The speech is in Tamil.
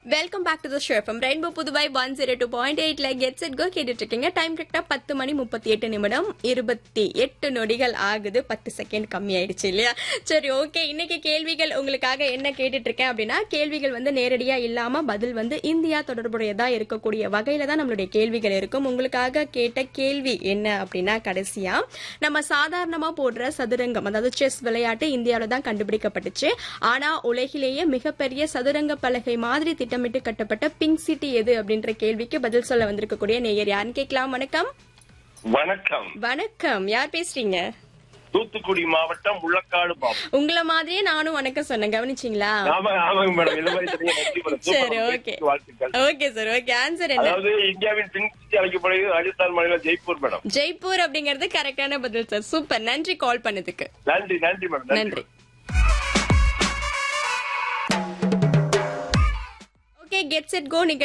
welcome back to the show from rainbow Puduvai one zero two point எயிட்ல கெட் செட் கோ கேட்டுட்டு இருக்கீங்க டைம் கரெக்டா பத்து மணி முப்பத்தி எட்டு நிமிடம் இருபத்தி எட்டு நொடிகள் ஆகுது பத்து செகண்ட் கம்மி ஆயிடுச்சு இல்லையா சரி ஓகே இன்னைக்கு கேள்விகள் உங்களுக்காக என்ன கேட்டுட்டு இருக்கேன் அப்படின்னா கேள்விகள் வந்து நேரடியா இல்லாம பதில் வந்து இந்தியா தொடர்புடையதா இருக்கக்கூடிய வகையில தான் நம்மளுடைய கேள்விகள் இருக்கும் உங்களுக்காக கேட்ட கேள்வி என்ன அப்படின்னா கடைசியா நம்ம சாதாரணமா போடுற சதுரங்கம் அதாவது செஸ் விளையாட்டு இந்தியாவில தான் கண்டுபிடிக்கப்பட்டுச்சு ஆனா உலகிலேயே மிகப்பெரிய சதுரங்க பலகை மாதிரி திட்டமிட்டு கட்டப்பட்ட பிங்க் சிட்டி எது அப்படின்ற கேள்விக்கு பதில் சொல்ல வந்திருக்கக்கூடிய நேயர் யாருன்னு கேட்கலாம் வணக்கம் வணக்கம் வணக்கம் யார் பேசுறீங்க தூத்துக்குடி மாவட்டம் முள்ளக்காடு மாவட்டம் உங்களை மாதிரியே நானும் வணக்கம் சொன்னேன் கவனிச்சிங்களா ஆமா ஆமாங்க மேடம் இந்த மாதிரி தெரியும் நன்றி மேடம் சரி சூப்பர் ஓகே முயற்சிக்கு வாழ்த்துக்கள் ஓகே சார் ஓகே ஆன்சர் என்ன அதாவது இந்தியாவின் பிங்க் சிட்டி அழைக்கப்படுகிறது ராஜஸ்தான் மாநிலம் ஜெய்ப்பூர் மேடம் ஜெய்ப்பூர் அப்படிங்கிறது கரெக்டான பதில் சார் சூப்பர் நன்றி கால் பண்ணதுக்கு நன்றி நன்றி மேடம் நன்றி ஓகே கெட் செட் கோ